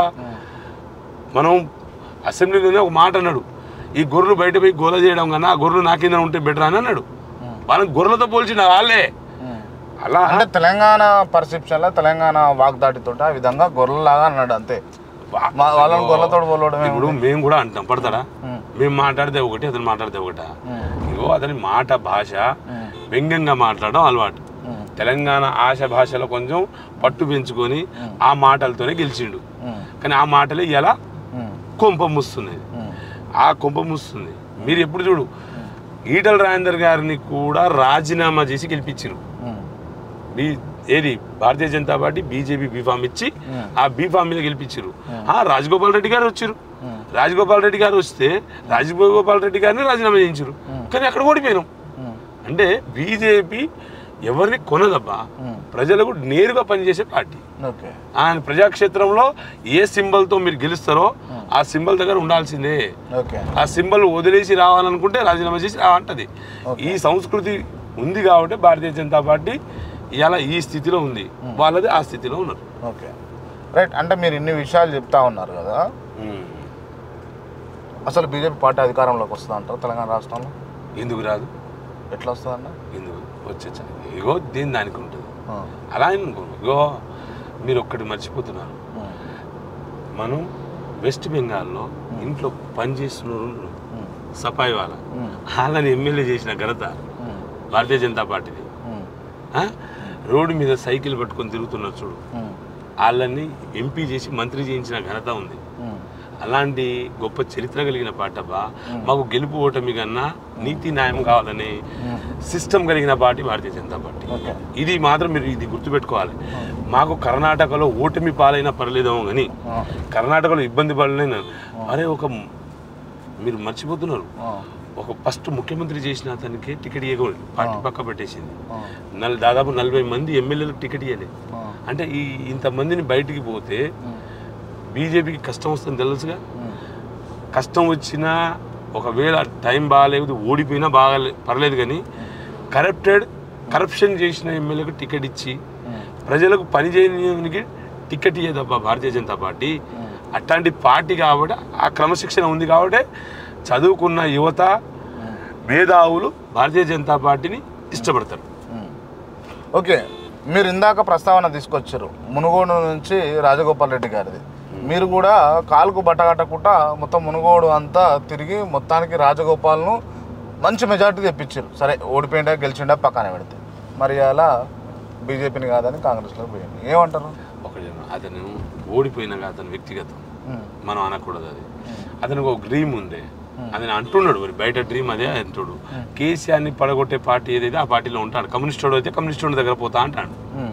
మనం అసెంబ్లీలోనే ఒక మాట అన్నాడు ఈ గొర్రెలు బయట పోయి గోల చేయడం కన్నా ఆ గొర్రెలు నా కింద ఉంటే బెటర్ అని అన్నాడు వాళ్ళని గొర్రెలతో పోల్చిన వాళ్ళే అలా అంటే తెలంగాణ పర్సెప్షన్లో తెలంగాణ వాగ్దాటితో ఆ విధంగా గొర్రెలాగా అన్నాడు అంతే వా- మా- వాళ్ళని గొర్రెతోడు పోలవడమే ఇప్పుడు మేము కూడా అంటాం పడతారా మేము మాట్లాడితే ఒకటి అతను మాట్లాడితే ఒకట ఇగో అతని మాట భాష వ్యంగ్యంగా మాట్లాడడం అలవాటు తెలంగాణ ఆశ భాషలో కొంచెం పట్టు పెంచుకొని ఆ మాటలతోనే గెలిచిండు కానీ ఆ మాటలే ఎలా కొంప ముస్తున్నది ఆ కొంప ముస్తుంది మీరు ఎప్పుడు చూడు ఈటల రాజేందర్ గారిని కూడా రాజీనామా చేసి గెలిపించారు బీ ఏది Bharatiya Janata Party BJP B form ఇచ్చి ఆ బీఫామ్ మీద గెలిపించారు ఆ రాజగోపాల్ రెడ్డి గారు వచ్చారు రాజగోపాల్ రెడ్డి గారు వస్తే రాజగోపాల్ రెడ్డి గారిని రాజీనామా చేయించారు కానీ అక్కడ ఓడిపోయినాం అంటే బీజేపీ ఎవరిని కొనదబ్బా ప్రజలకు నేరుగా పనిచేసే పార్టీ ఓకే ఆయన ప్రజాక్షేత్రంలో ఏ సింబల్తో మీరు గెలుస్తారో ఆ సింబల్ దగ్గర ఉండాల్సిందే ఓకే ఆ సింబల్ వదిలేసి రావాలనుకుంటే రాజీనామా చేసి రావంటది ఈ సంస్కృతి ఉంది కాబట్టి భారతీయ జనతా పార్టీ ఇలా ఈ స్థితిలో ఉంది వాళ్ళది ఆ స్థితిలో ఉన్నారు ఓకే రైట్ అంటే మీరు ఇన్ని విషయాలు చెప్తా ఉన్నారు కదా అసలు బీజేపీ పార్టీ అధికారంలోకి వస్తుంది అంటారు తెలంగాణ రాష్ట్రంలో ఎందుకు రాదు ఎట్లా వస్తుందన్న ఎందుకు వచ్చే ఇగో దీని దానికి ఉంటుంది అలా అని అనుకో ఇగో మీరు ఒక్కటి మర్చిపోతున్నారు మనం వెస్ట్ బెంగాల్లో ఇంట్లో పని చేస్తున్న వాళ్ళు ఉన్నారు. సఫాయి వాళ్ళ వాళ్ళని ఎమ్మెల్యే చేసిన ఘనత భారతీయ జనతా పార్టీది ఆ? రోడ్డు మీద సైకిల్ పట్టుకొని తిరుగుతున్నారు చూడు వాళ్ళని ఎంపీ చేసి మంత్రి చేయించిన ఘనత ఉంది అలాంటి గొప్ప చరిత్ర కలిగిన పాటబ్బా మాకు గెలుపు ఓటమి కన్నా నీతి న్యాయం కావాలని సిస్టమ్ కలిగిన party Bharatiya Janata Party okay ఇది మాత్రం మీరు ఇది గుర్తుపెట్టుకోవాలి మాకు కర్ణాటకలో ఓటమి పాలైనా పర్లేదేమో కానీ కర్ణాటకలో ఇబ్బంది పడలేను అరే ఒక మీరు మర్చిపోతున్నారు ఒక ఫస్ట్ ముఖ్యమంత్రి చేసిన అతనికి టికెట్ ఇవ్వకూడదు పార్టీ పక్క పెట్టేసింది నల్ దాదాపు నలభై మంది ఎమ్మెల్యేలకు టికెట్ ఇవ్వలేదు అంటే ఈ ఇంతమందిని బయటికి పోతే బీజేపీకి కష్టం వస్తుంది తెలుసుగా కష్టం వచ్చినా ఒకవేళ టైం బాగాలేదు ఓడిపోయినా బాగా పర్లేదు కానీ కరప్టెడ్ కరప్షన్ చేసిన ఎమ్మెల్యేకు టికెట్ ఇచ్చి ప్రజలకు పని చేయడానికి టికెట్ ఇయ్యదబ్బా భారతీయ జనతా పార్టీ అట్లాంటి పార్టీ కాబట్టి ఆ క్రమశిక్షణ ఉంది కాబట్టి చదువుకున్న యువత మేధావులు భారతీయ జనతా పార్టీని ఇష్టపడతారు ఓకే మీరు ఇందాక ప్రస్తావన తీసుకొచ్చారు మునుగోడు నుంచి రాజగోపాల్ రెడ్డి గారిది మీరు కూడా కాలుకు బట్ట కట్టకుండా మొత్తం మునుగోడు అంతా తిరిగి మొత్తానికి రాజగోపాల్ను మంచి మెజార్టీ తెప్పించారు సరే ఓడిపోయిండా గెలిచిండా పక్కన పెడితే మరి అలా బీజేపీని కాదని కాంగ్రెస్లో పోయింది ఏమంటారు ఒకటి అతను ఓడిపోయినాక అతను వ్యక్తిగతం ఉమ్, మనం అనకూడదు అది అతనికి ఒక డ్రీమ్ ఉంది అతను అంటున్నాడు మరి బయట డ్రీమ్ అదే అంటాడు కేసీఆర్ని పడగొట్టే పార్టీ ఏదైతే ఆ పార్టీలో ఉంటాడు కమ్యూనిస్టోడు అయితే కమ్యూనిస్టోడి దగ్గర పోతా అంటాడు ఉమ్.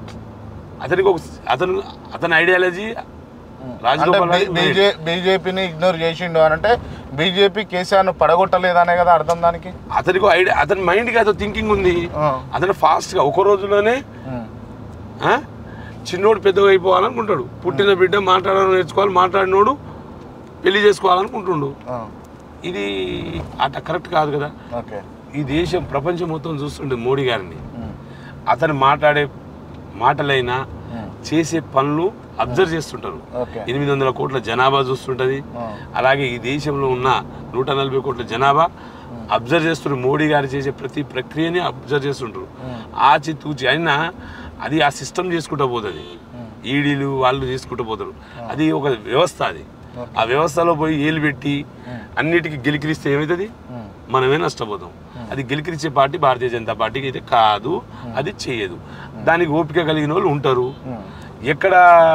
అతనికి ఒక అతను అతని ఐడియాలజీ అంటే రాజగోపాల్ బీ- బీజే బీజేపీని ఇగ్నోర్ చేసిండు అని అంటే బీజేపీ కేసీఆర్ను పడగొట్టలేదనే కదా అర్థం దానికి అతనికి ఒక ఐడియా అతని మైండ్కి అతను థింకింగ్ ఉంది ఆ. అతను ఫాస్ట్గా ఒక రోజులోనే ఉమ్, ఆ, చిన్నోడు పెద్దగా అయిపోవాలనుకుంటాడు పుట్టిన బిడ్డ మాట్లాడడం నేర్చుకోవాలి మాట్లాడినోడు పెళ్లి చేసుకోవాలనుకుంటుండు ఆ, ఇది అట కరెక్ట్ కాదు కదా ఓకే ఈ దేశం ప్రపంచం మొత్తం చూస్తుండే మోడీ గారిని ఉమ్, అతను మాట్లాడే మాటలైనా ఉమ్, చేసే పనులు అబ్జర్వ్ చేస్తుంటారు ఓకే ఎనిమిది వందల కోట్ల జనాభా చూస్తుంటది ఆ, అలాగే ఈ దేశంలో ఉన్న నూట నలభై కోట్ల జనాభా అబ్జర్వ్ చేస్తుంటారు మోడీ గారు చేసే ప్రతి ప్రక్రియని అబ్జర్వ్ చేస్తుంటారు ఆచి తూచి అయినా అది ఆ సిస్టమ్ చేసుకుంటూ పోతుంది ఈడీలు వాళ్ళు చేసుకుంటూ పోతారు అది ఒక వ్యవస్థ అది ఆ వ్యవస్థలో పోయి ఏలు పెట్టి అన్నిటికీ గెలికిరిస్తే ఏమవుతుంది ఉమ్, మనమే నష్టపోతాం అది గెలికిరిచ్చే పార్టీ భారతీయ జనతా పార్టీకి అయితే కాదు అది చేయదు దానికి ఓపిక కలిగిన వాళ్ళు ఉంటారు ఉమ్, ఎక్కడ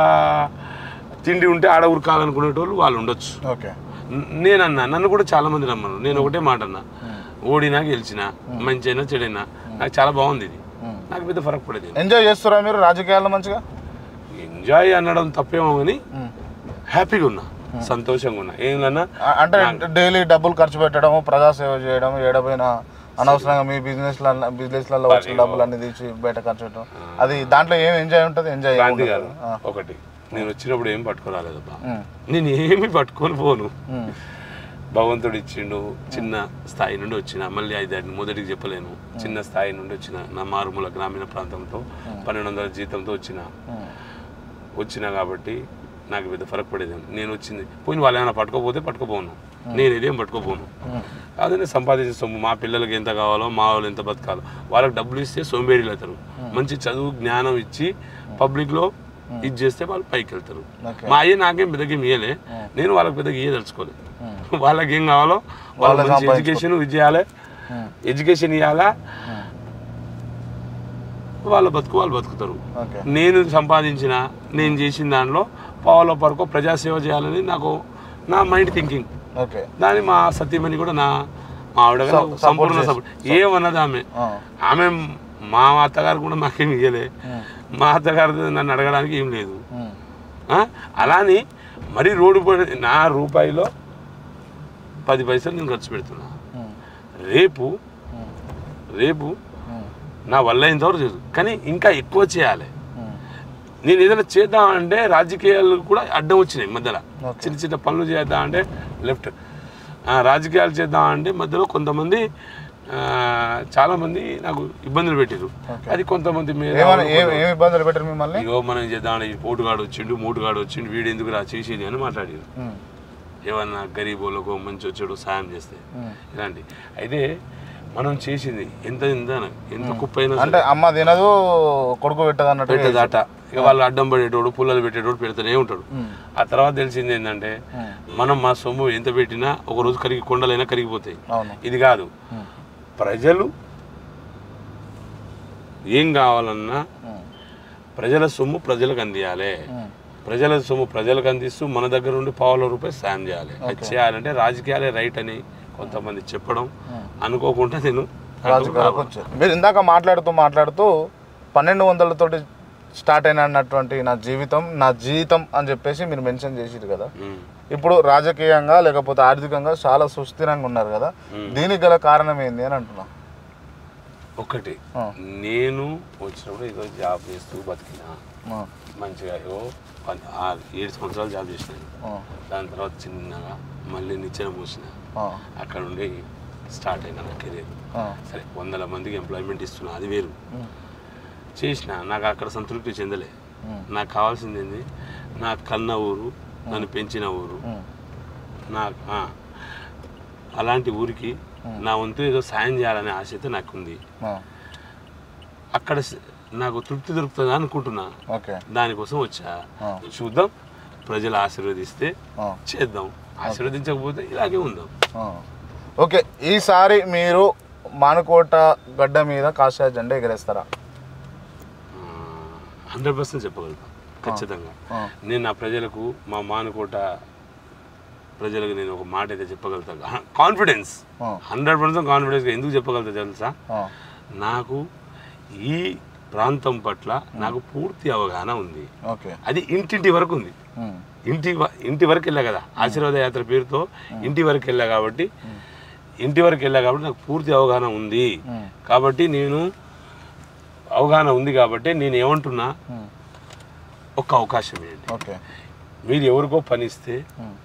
తిండి ఉంటే ఆడ ఉరకాలనుకునేటోళ్ళు వాళ్ళు ఉండొచ్చు ఓకే న- నేనన్నా నన్ను కూడా చాలా మంది రమ్మను నేను ఒకటే మాట అన్నా ఓడినా గెలిచినా మంచైనా చెడైనా నాకు చాలా బాగుంది ఇది ఉమ్. నాకు పెద్ద ఫరక్ పడేది ఎంజాయ్ చేస్తారా మీరు రాజకీయాల్లో మంచిగా ఎంజాయ్ అనడం తప్పేమో కానీ ఉమ్. హ్యాపీగా ఉన్నా సంతోషంగా ఉన్నా ఏమన్నా ఆ- అంటే డైలీ డబ్బులు ఖర్చు పెట్టడం ప్రజాసేవ చేయడం ఏడపోయిన అనవసరంగా మీ బిజినెస్ బిజినెస్లలో వచ్చిన డబ్బులు అన్ని తీసి బయట ఖర్చు పెట్టడం అది దాంట్లో ఏం ఎంజాయ్ ఉంటుంది ఎంజాయ్ క్రాంతి గారు ఒకటి నేను వచ్చినప్పుడు ఏం పట్టుకోరాలేదబ్బా ఉమ్. నేను ఏమి పట్టుకొని పోను ఉమ్. భగవంతుడు ఇచ్చిండు చిన్న స్థాయి నుండి వచ్చిన మళ్ళీ ఐదు మొదటికి చెప్పలేను చిన్న స్థాయి నుండి వచ్చిన నా మారుమూల గ్రామీణ ప్రాంతంతో పన్నెండు వందల జీతంతో వచ్చిన ఉమ్. వచ్చిన కాబట్టి నాకు పెద్ద ఫరక్ పడేది నేను వచ్చింది పోయిన వాళ్ళు ఏమైనా పట్టుకోపోతే పట్టుకోపోను నేను ఇదేం పట్టుకోపోను అదే నేను సంపాదించే సొమ్ము మా పిల్లలకి ఎంత కావాలో మా వాళ్ళు ఎంత బతకాలో వాళ్ళకి డబ్బులు ఇస్తే సోంబేరీలు అవుతారు మంచి చదువు జ్ఞానం ఇచ్చి పబ్లిక్లో ఇది చేస్తే వాళ్ళు పైకి వెళ్తారు Okay. మా అయ్య నాకేం పెద్దగా ఇయ్యలే నేను వాళ్ళకి పెద్దగా ఇయ్యదలుచుకోలేదు వాళ్ళకి ఏం కావాలో వాళ్ళ వాళ్ళే మంచి ఎడ్యుకేషన్ ఇవ్వాలి ఎడ్యుకేషన్ ఇవ్వాలా వాళ్ళ బతుకు వాళ్ళు బతుకుతారు ఓకే నేను సంపాదించిన నేను చేసిన దానిలో పావుల పరకు ప్రజాసేవ చేయాలని నాకు నా మైండ్ థింకింగ్ ఓకే దాని మా సత్యమణి కూడా నా మా ఆవిడ కూడా Support సంపూర్ణ చేసి- సపోర్ట్ ఏమన్నది ఆమె ఆ. ఆమె మా అత్తగారు కూడా మాకేం ఇవ్వలే మా అత్తగారు నన్ను అడగడానికి ఏం లేదు ఉమ్. ఆ? అలాని మరి రోడ్డు పడి నా రూపాయిలో పది పైసలు నేను ఖర్చు పెడుతున్నా ఉమ్. రేపు రేపు ఉమ్. నా వల్ల ఇంతవరకు చేయదు కానీ ఇంకా ఎక్కువ చేయాలి ఉమ్. నేను ఏదైనా చేద్దామంటే రాజకీయాలు కూడా అడ్డం వచ్చినాయి మధ్యలో Okay. చిన్న చిన్న పనులు చేద్దామంటే లెఫ్ట్ రాజకీయాలు చేద్దామంటే మధ్యలో కొంతమంది ఆ, చాలా మంది నాకు ఇబ్బందులు పెట్టారు Okay. అది కొంతమంది మీద ఏమని ఏం ఏం ఇబ్బందులు పెట్టారు మిమ్మల్ని ఇగో మనం చేద్దామని ఈ పోటుగాడు వచ్చిండు మూటుగాడు వచ్చిండు వీడు ఎందుకు రా చేసేది అని మాట్లాడారు ఉమ్. ఏమన్నా గరీబోళ్ళకు మంచి వచ్చాడు సాయం చేస్తే ఉమ్. ఇలాంటి అయితే మనం చేసింది ఎంత ఎంత ఎంత కుప్పైనా అంటే అమ్మ తినదు కొడుకు పెట్టదు అన్నట్టు పెట్టదాట ఇక వాళ్ళు అడ్డం పడేటోడు పుల్లలు పెట్టేటోడు పెడుతూనే ఉంటాడు ఆ తర్వాత తెలిసింది ఏంటంటే మనం మా సొమ్ము ఎంత పెట్టినా ఒక రోజు కరిగి కొండలైనా కరిగిపోతాయి అవును ఇది కాదు ఉమ్. ప్రజలు ఏం కావాలన్నా ఉమ్. ప్రజల సొమ్ము ప్రజలకు అందియాలి ఉమ్. ప్రజల సొమ్ము ప్రజలకు అందిస్తూ మన దగ్గర ఉండి పావుల రూపాయలు సాయం చేయాలి అది చేయాలంటే రాజకీయాలే రైట్ అని కొంతమంది చెప్పడం అనుకోకుండా నేను రాజకీయాలకు వచ్చారు మీరు ఇందాక మాట్లాడుతూ మాట్లాడుతూ పన్నెండు వందలతోటి స్టార్ట్ అయిన అన్నటువంటి నా జీవితం నా జీవితం అని చెప్పేసి మీరు మెన్షన్ చేసిరు కదా ఉమ్. ఇప్పుడు రాజకీయంగా లేకపోతే ఆర్థికంగా చాలా సుస్థిరంగా ఉన్నారు కదా దీనికి గల కారణం ఏంది అని అంటున్నా ఒకటి ఆ. నేను వచ్చినప్పుడు ఏదో జాబ్ చేస్తూ బతికినా ఆ, మంచిగా ఏదో పని ఆరు ఏడు సంవత్సరాలు జాబ్ చేసినాను ఆ, దాని తర్వాత చిన్నగా మళ్ళీ నిచ్చెన మూసిన ఆ, అక్కడ నుండి స్టార్ట్ అయినా నా కెరీర్ ఆ, సరే వందల మందికి ఎంప్లాయ్మెంట్ ఇస్తున్నా అది వేరు చేసిన నాకు అక్కడ సంతృప్తి చెందలే నాకు కావాల్సింది ఏంది నా కన్న ఊరు నన్ను పెంచిన ఊరు ఉమ్, నా ఆ, అలాంటి ఊరికి నా వంతు ఏదో సాయం చేయాలనే ఆశ అయితే నాకు ఉంది ఆ, అక్కడ స- నాకు తృప్తి దొరుకుతుందా అనుకుంటున్నా ఓకే దానికోసం వచ్చా ఆ. చూద్దాం ప్రజలు ఆశీర్వదిస్తే ఆ, చేద్దాం ఆశీర్వదించకపోతే ఇలాగే ఉందాం ఆ. ఓకే ఈసారి మీరు మానుకోట గడ్డ మీద కాషాయ జెండా ఎగరేస్తారా హండ్రెడ్ పర్సెంట్ చెప్పగలుగుతాం ఖచ్చితంగా ఆ. నేను నా ప్రజలకు మా మానుకోట ప్రజలకు నేను ఒక మాట అయితే చెప్పగలుగుతాను కాన్ఫిడెన్స్ ఆ. హండ్రెడ్ పర్సెంట్ కాన్ఫిడెన్స్గా ఎందుకు చెప్పగలుగుతా తెలుసా ఆ, నాకు ఈ ప్రాంతం పట్ల నాకు పూర్తి అవగాహన ఉంది ఓకే అది ఇంటింటి వరకు ఉంది ఉమ్, ఇంటి వ- ఇంటి వరకు వెళ్ళా కదా ఆశీర్వాద యాత్ర పేరుతో ఇంటి వరకు వెళ్ళా కాబట్టి ఇంటి వరకు వెళ్ళా కాబట్టి నాకు పూర్తి అవగాహన ఉంది ఉమ్, కాబట్టి నేను అవగాహన ఉంది కాబట్టి నేను ఏమంటున్నా ఉమ్, ఒక్క అవకాశం ఇవ్వండి ఓకే మీరు ఎవరికో పని ఇస్తే ఉమ్,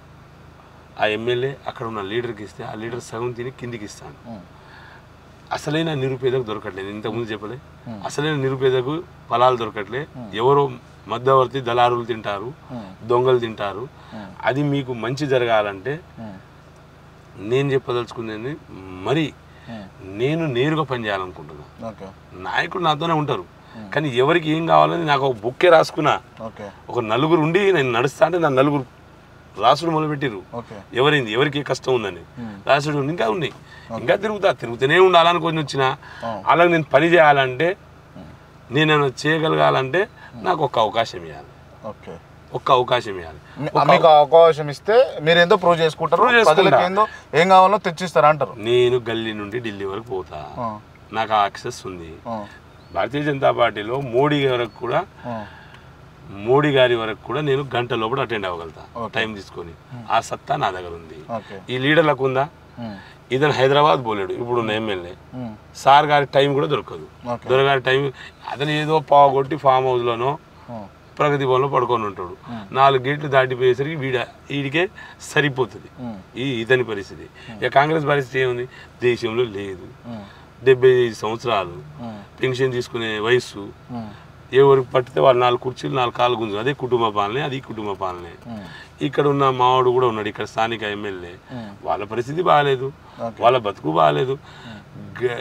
ఆ ఎమ్మెల్యే అక్కడ ఉన్న లీడర్కి ఇస్తే ఆ లీడర్ సగం తిని కిందికి ఇస్తాను ఉమ్, అసలైన నిరుపేదకు దొరకట్లేదు ఇంతకుముందు చెప్పలే అసలైన నిరుపేదకు ఫలాలు దొరకట్లే ఎవరో మధ్యవర్తి దళారులు తింటారు దొంగలు తింటారు అది మీకు మంచి జరగాలంటే ఉమ్, నేను చెప్పదలుచుకుంది మరి నేను నేరుగా పనిచేయాలనుకుంటున్నా ఓకే నాయకులు నాతోనే ఉంటారు కానీ ఎవరికి ఏం కావాలని నాకు ఒక బుక్కే రాసుకున్నా ఓకే ఒక నలుగురు ఉండి నేను నడుస్తా అంటే నా నలుగురు రాసుడు మొదలుపెట్టిరు ఓకే ఎవరైంది ఎవరికి ఏ కష్టం ఉందని రాసుడు ఉంది. ఇంకా ఉన్నాయి ఇంకా తిరుగుతా తిరుగుతూనే ఉండాలని కొంచెం వచ్చిన అలాగే నేను పని చేయాలంటే నేను ఏమైనా చేయగలగాలంటే నాకు ఒక అవకాశం ఇవ్వాలి ఓకే ఒక్క అవకాశం ఇవ్వాలి మీ- మీకు అవకాశం ఇస్తే మీరు ఏందో ప్రూవ్ చేసుకుంటారు Prove చేసుకుంటా. ప్రజలకు ఏందో ఏం కావాలో తెచ్చిస్తారు అంటారు నేను గల్లీ నుండి ఢిల్లీ వరకు పోతా ఆ, నాకు ఆ యాక్సెస్ ఉంది ఆ, భారతీయ జనతా పార్టీలో మోడీ వరకు కూడా ఆ, మోడీ గారి వరకు కూడా నేను గంట లోపల అటెండ్ అవ్వగలుగుతా టైం తీసుకొని ఆ సత్తా నా దగ్గర ఉంది ఓకే ఈ లీడర్లకు ఉందా ఉమ్, ఇతను హైదరాబాద్ పోలేడు ఇప్పుడు ఉన్న ఎమ్మెల్యే ఉమ్, సార్ గారి టైం కూడా దొరకదు ఓకే. దొరగారి టైం అతను ఏదో పావుగొట్టి ఫామ్ హౌస్లోనో ఆ, ప్రగతి భవన్లో పడుకొని ఉంటాడు నాలుగు గేట్లు దాటిపోయేసరికి వీడ వీడికే సరిపోతుంది ఉమ్, ఈ ఇతని పరిస్థితి ఇక కాంగ్రెస్ పరిస్థితి ఏముంది దేశంలో లేదు ఉమ్, డెబ్బై ఐదు సంవత్సరాలు ఉమ్, పెన్షన్ తీసుకునే వయస్సు ఉమ్, ఏ ఊరికి పట్టితే వాళ్ళు నాలుగు కుర్చీలు నాలుగు కాళ్ళు గుంజు అదే కుటుంబ పాలనే అది కుటుంబ పాలనే ఇక్కడ ఉన్న మావాడు కూడా ఉన్నాడు ఇక్కడ స్థానిక ఎమ్మెల్యే వాళ్ళ పరిస్థితి బాగాలేదు వాళ్ళ బతుకు బాగాలేదు గ-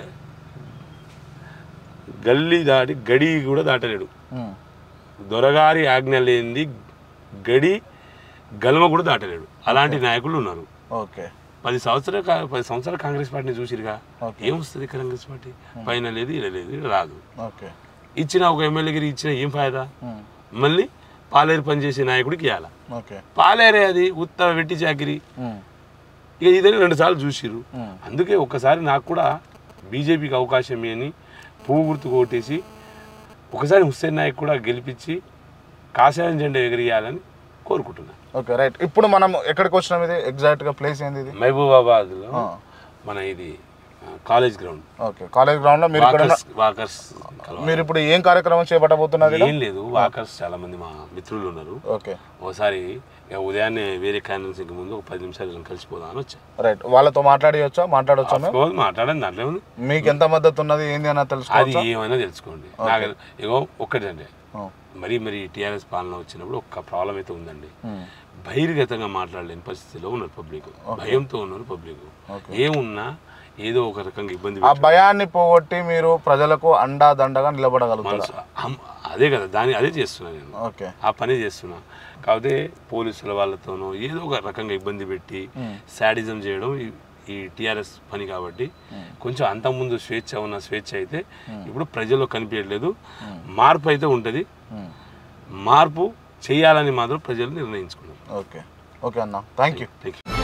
గల్లీ దాటి గడి కూడా దాటలేడు ఉమ్. దొరగారి ఆజ్ఞ లేనిది గడి గల్మ కూడా దాటలేడు అలాంటి నాయకులు ఉన్నారు ఓకే పది సంవత్సరాల కా- పది సంవత్సరాల కాంగ్రెస్ పార్టీని చూసిరుగా ఓకే. ఏమొస్తుంది కాంగ్రెస్ పార్టీ పైన లేదు ఇలా లేదు ఇలా రాదు ఓకే ఇచ్చిన ఒక ఎమ్మెల్యేకి ఇచ్చిన ఏం ఫాయదా ఉమ్. మళ్ళీ పాలేరు పనిచేసే నాయకుడికి ఇవ్వాల ఓకే పాలేరే అది ఉత్త వెట్టి చాకిరి ఉమ్. ఇక ఇదని రెండు సార్లు చూసిర్రు ఉమ్. అందుకే ఒక్కసారి నాకు కూడా బీజేపీకి అవకాశం అని పువ్వు గుర్తు కొట్టేసి ఒకసారి హుస్సేన్ నాయక్ కూడా గెలిపించి కాషాయం జెండా ఎగిరియాలని కోరుకుంటున్నా ఓకే రైట్ ఇప్పుడు మనం ఎక్కడికి వచ్చినాం ఇది ఎగ్జాక్ట్ గా ప్లేస్ ఏంది ఇది మహబూబాబాద్లో ఆ. మన ఇది ఆ, college ground okay college ground లో మీరు ఇక్కడ ఉన్న- వాకర్స్ వాకర్స్ కలవాలి. మీరు ఇప్పుడు ఏం కార్యక్రమం చేపట్టబోతున్నారు ఏం లేదు వాకర్స్ చాలా మంది మా మిత్రులు ఉన్నారు ఓకే ఒకసారి ఇక ఉదయాన్నే వేరే క్యాండిల్స్కి ముందు ఒక పది నిమిషాలు ఇలా కలిసిపోదాం అని వచ్చా రైట్ వాళ్ళతో మాట్లాడియొచ్చా మాట్లాడొచ్చా మేము Of course, మాట్లాడండి దాంట్లో ఉంది మీకు ఎంత మద్దతు ఉన్నది ఏంది అని అది తెలుసుకోవచ్చా ఏమైనా తెలుసుకోండి నాకు ఇగో ఒక్కటండి ఆ. మరీ మరి టీఆర్ఎస్ పాలన వచ్చినప్పుడు ఒక్క ప్రాబ్లం అయితే ఉందండి ఉమ్. బహిర్గతంగా మాట్లాడలేని పరిస్థితిలో ఉన్నారు పబ్లిక్ భయంతో ఉన్నారు పబ్లిక్ ఏమున్నా ఏదో ఒక రకంగా ఇబ్బంది ఆ భయాన్ని పోగొట్టి మీరు ప్రజలకు అండా దండగా నిలబడగలుగుతారు మనసు అమ్- అదే కదా దాని అదే చేస్తున్నా నేను ఓకే ఆ పని చేస్తున్నా కాకపోతే పోలీసుల వాళ్ళతోనో ఏదో ఒక రకంగా ఇబ్బంది పెట్టి శాడిజం చేయడం ఈ- ఈ టీఆర్ఎస్ పని కాబట్టి కొంచెం అంతకుముందు స్వేచ్ఛ ఉన్న స్వేచ్ఛ అయితే ఇప్పుడు ప్రజల్లో కనిపించట్లేదు మార్పు అయితే ఉంటుంది ఉమ్. మార్పు చేయాలని మాత్రం ప్రజలు నిర్ణయించుకున్నారు ఓకే ఓకే అన్న థ్యాంక్ యూ థ్యాంక్ యూ